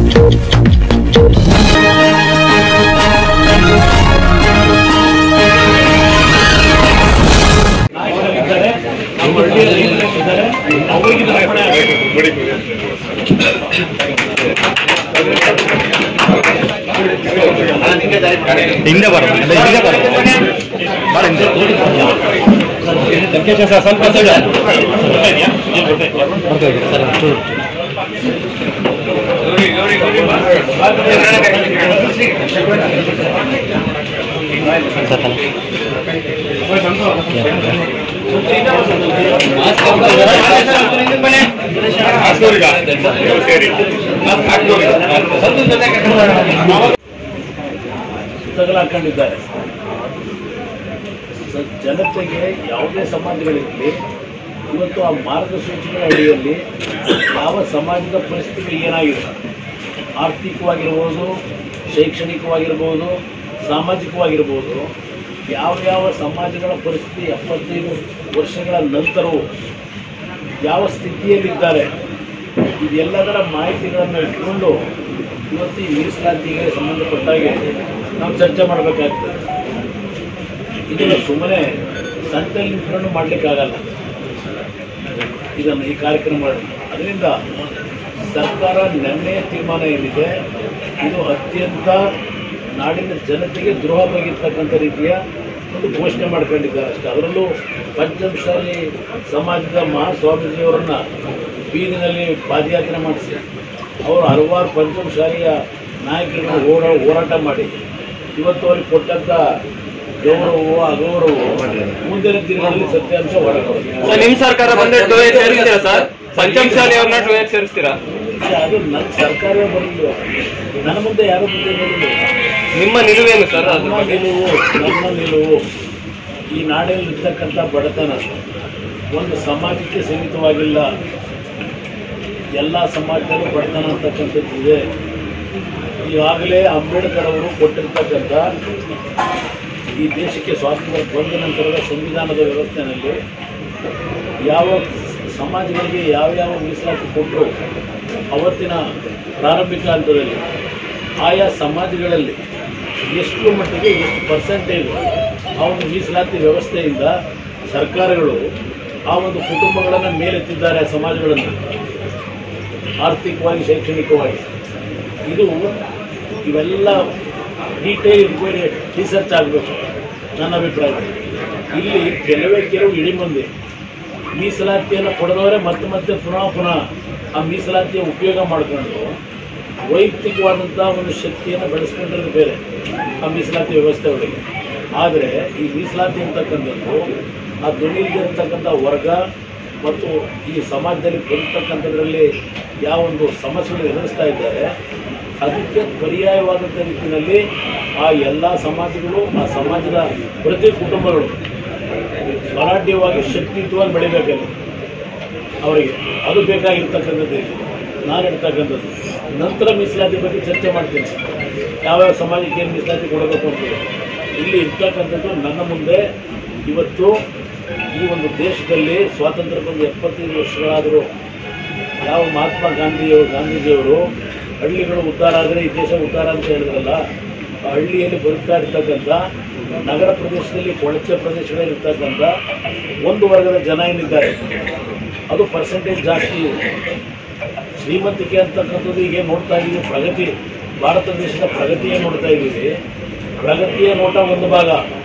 ನಾಯಕರಾಗಿದ್ದಾರೆ ನಮ್ಮ ಹಳ್ಳಿಯಲ್ಲಿ ಇದ್ದಾರೆ ಅವರಿಗೆ ರಕ್ಷಣೆ ಆಗಬೇಕು ಹಿಂದೆ ಬರೋದು ಅಲ್ಲ, ಹಿಂದೆ ಬರೋದು ಭಾಳ ಹಿಂದೆ ಸ್ವಲ್ಪ ಬರ್ತಾ ಇದೆ ಸರ್ ಚೂರು ಸರ್ ತಲೆ. ತಗಲಾಕೊಂಡಿದ್ದಾರೆ ಸ- ಜನತೆಗೆ ಯಾವುದೇ ಸಮಾಜಗಳಿರಲಿ ಇವತ್ತು ಆ ಮಾರ್ಗಸೂಚಿಗಳ ಅಡಿಯಲ್ಲಿ ಯಾವ ಸಮಾಜದ ಪರಿಸ್ಥಿತಿ ಏನಾಗಿದೆ ಆರ್ಥಿಕವಾಗಿರ್ಬೋದು ಶೈಕ್ಷಣಿಕವಾಗಿರ್ಬೋದು ಸಾಮಾಜಿಕವಾಗಿರ್ಬೋದು ಯಾವ ಯಾವ ಸಮಾಜಗಳ ಪರಿಸ್ಥಿತಿ ಎಪ್ಪತ್ತೈದು ವರ್ಷಗಳ ನಂತರವೂ ಯಾವ ಸ್ಥಿತಿಯಲ್ಲಿದ್ದಾರೆ ಇದೆಲ್ಲದರ ಮಾಹಿತಿಗಳನ್ನು ಇಟ್ಕೊಂಡು ಇವತ್ತು ಈ ಮೀಸಲಾತಿಗೆ ಸಂಬಂಧಪಟ್ಟಾಗೆ ನಾವು ಚರ್ಚೆ ಮಾಡಬೇಕಾಗ್ತದೆ ಇದನ್ನು ಸುಮ್ಮನೆ ಸಂತೆಯಲ್ಲಿ ನಿಂತ್ಕೊಂಡು ಮಾಡಲಿಕ್ಕಾಗಲ್ಲ ಇದನ್ನು ಈ ಕಾರ್ಯಕ್ರಮ ಅದರಿಂದ ಸರ್ಕಾರ ನಿರ್ಣಯ ತೀರ್ಮಾನ ಏನಿದೆ ಇದು ಅತ್ಯಂತ ನಾಡಿನ ಜನತೆಗೆ ದ್ರೋಹ ಬಗೆರ್ತಕ್ಕಂಥ ರೀತಿಯ ಒಂದು ಘೋಷಣೆ ಮಾಡ್ಕೊಂಡಿದ್ದಾರೆ ಅಷ್ಟೇ ಅದರಲ್ಲೂ ಪಂಚಮಶಾಲಿ ಸಮಾಜದ ಮಹಾಸ್ವಾಮೀಜಿಯವರನ್ನ ಬೀದಿನಲ್ಲಿ ಪಾದಯಾತ್ರೆ ಮಾಡಿಸಿ ಅವರು ಹಲವಾರು ಪಂಚಮಶಾಲಿಯ ನಾಯಕರುಗಳು ಹೋರ ಹೋರಾಟ ಮಾಡಿ ಇವತ್ತು ಅವ್ರಿಗೆ ಕೊಟ್ಟಂಥ ಗೌರವವು ಅಗೌರವವು ಮುಂದಿನ ದಿನಗಳಲ್ಲಿ ಸತ್ಯಾಂಶ ಹೊರಗೆ ಸರ್ ನಿಮ್ ಸರ್ಕಾರ ಬಂದ್ರೆ ಟೂ ಏಟ್ ಸೇರಿಸ್ತೀರಾ ಸರ್ ಪಂಚಮಶಾಲಿ ಅವ್ರನ್ನ ಟೂ ಏಟ್ ಸೇರಿಸ್ತೀರಾ ಅದು ನನ್ನ ಸರ್ಕಾರವೇ ಬರಲಿಲ್ಲ ನನ್ನ ಮುಂದೆ ಯಾರು ಮುಂದೆ ಬರಲಿಲ್ಲ ನಿಮ್ಮ ನಿಲುವೇನು ಸರ್ ಅದ್ರ ನನ್ನ ಬಗ್ಗೆ ನಿಲುವು ನನ್ನ ನಿಲುವು ಈ ನಾಡಲ್ಲಿ ಇರ್ತಕ್ಕಂಥ ಬಡತನ ಒಂದು ಸಮಾಜಕ್ಕೆ ಸೀಮಿತವಾಗಿಲ್ಲ ಎಲ್ಲ ಸಮಾಜದಲ್ಲೂ ಬಡತನ ಅಂತಕ್ಕಂಥದ್ದು ಇದೆ ಈಗಾಗಲೇ ಅಂಬೇಡ್ಕರ್ ಅವರು ಕೊಟ್ಟಿರ್ತಕ್ಕಂಥ ಈ ದೇಶಕ್ಕೆ ಸ್ವಾತಂತ್ರ್ಯ ಬಂದ ನಂತರದ ಸಂವಿಧಾನದ ವ್ಯವಸ್ಥೆಯಲ್ಲಿ ಯಾವ ಸಮಾಜಗಳಿಗೆ ಯಾವ್ಯಾವ ಮೀಸಲಾತಿ ಕೊಟ್ಟರು ಅವತ್ತಿನ ಪ್ರಾರಂಭಿಕ ಹಂತದಲ್ಲಿ ಆಯಾ ಸಮಾಜಗಳಲ್ಲಿ ಎಷ್ಟು ಮಟ್ಟಿಗೆ ಎಷ್ಟು ಪರ್ಸೆಂಟೇಜ್ ಆ ಒಂದು ಮೀಸಲಾತಿ ವ್ಯವಸ್ಥೆಯಿಂದ ಸರ್ಕಾರಗಳು ಆ ಒಂದು ಕುಟುಂಬಗಳನ್ನು ಮೇಲೆತ್ತಿದ್ದಾರೆ ಆ ಸಮಾಜಗಳನ್ನು ಆರ್ಥಿಕವಾಗಿ ಶೈಕ್ಷಣಿಕವಾಗಿ ಇದು ಇವೆಲ್ಲ ಡೀಟೇಲ್ ಇನ್ಕ್ವೈರಿ ರಿಸರ್ಚ್ ಆಗಬೇಕು ನನ್ನ ಅಭಿಪ್ರಾಯ ಇಲ್ಲಿ ಕೆಲವೇ ಕೆಲವು ಇಡೀ ಮಂದಿ ಮೀಸಲಾತಿಯನ್ನು ಕೊಡದವರೇ ಮತ್ತೆ ಮತ್ತೆ ಪುನಃ ಪುನಃ ಆ ಮೀಸಲಾತಿಯ ಉಪಯೋಗ ಮಾಡಿಕೊಂಡು ವೈಯಕ್ತಿಕವಾದಂಥ ಒಂದು ಶಕ್ತಿಯನ್ನು ಬೆಳೆಸ್ಕೊಂಡಿರೋದು ಬೇರೆ ಆ ಮೀಸಲಾತಿ ವ್ಯವಸ್ಥೆ ಒಳಗೆ ಆದರೆ ಈ ಮೀಸಲಾತಿ ಅಂತಕ್ಕಂಥದ್ದು ಆ ಧ್ವನಿಯಿರ್ತಕ್ಕಂಥ ವರ್ಗ ಮತ್ತು ಈ ಸಮಾಜದಲ್ಲಿ ಬದುಕ್ತಕ್ಕಂಥದ್ರಲ್ಲಿ ಯಾವೊಂದು ಸಮಸ್ಯೆಗಳು ಎದುರಿಸ್ತಾ ಇದ್ದಾರೆ ಅದಕ್ಕೆ ಪರ್ಯಾಯವಾದಂಥ ರೀತಿಯಲ್ಲಿ ಆ ಎಲ್ಲ ಸಮಾಜಗಳು ಆ ಸಮಾಜದ ಪ್ರತಿ ಕುಟುಂಬಗಳು ಭರಾಢ್ಯವಾಗಿ ಶಕ್ತಿಯುತವಾಗಿ ಬೆಳಿಬೇಕಲ್ಲ ಅವರಿಗೆ ಅದು ಬೇಕಾಗಿರ್ತಕ್ಕಂಥದ್ದು ಇಲ್ಲಿ. ನಾನು ಹೇಳ್ತಕ್ಕಂಥದ್ದು ನಂತರ ಮೀಸಲಾತಿ ಬಗ್ಗೆ ಚರ್ಚೆ ಮಾಡ್ತೀನಿ ಯಾವ್ಯಾವ ಸಮಾಜಕ್ಕೆ ಏನು ಮೀಸಲಾತಿ ಕೊಡಬೇಕು ಅಂತೇಳಿ ಇಲ್ಲಿ ಇರ್ತಕ್ಕಂಥದ್ದು ನನ್ನ ಮುಂದೆ ಇವತ್ತು ಈ ಒಂದು ದೇಶದಲ್ಲಿ ಸ್ವಾತಂತ್ರ್ಯ ಬಂದು ಎಪ್ಪತ್ತೈದು ವರ್ಷಗಳಾದರೂ ಯಾವ ಮಹಾತ್ಮ ಗಾಂಧಿಯವರು ಗಾಂಧೀಜಿಯವರು ಹಳ್ಳಿಗಳು ಉದ್ಧಾರ ಆದರೆ ಈ ದೇಶ ಉದ್ಧಾರ ಅಂತ ಹೇಳಿದ್ರಲ್ಲ ಆ ಹಳ್ಳಿಯಲ್ಲಿ ಬದುಕ್ತಾ ಇರ್ತಕ್ಕಂಥ ನಗರ ಪ್ರದೇಶದಲ್ಲಿ ಕೊಳಚೆ ಪ್ರದೇಶಗಳಲ್ಲಿ ಇರ್ತಕ್ಕಂಥ ಒಂದು ವರ್ಗದ ಜನ ಏನಿದ್ದಾರೆ ಅದು ಪರ್ಸೆಂಟೇಜ್ ಜಾಸ್ತಿ ಇದೆ ಶ್ರೀಮಂತಿಕೆ ಅಂತಕ್ಕಂಥದ್ದು ಈಗ ಏನ್ ನೋಡ್ತಾ ಇದ್ದೀವಿ ಪ್ರಗತಿ ಭಾರತ ದೇಶದ ಪ್ರಗತಿಯೇ ನೋಡ್ತಾ ಇದ್ದೀವಿ ಪ್ರಗತಿಯ ನೋಟ ಒಂದು ಭಾಗ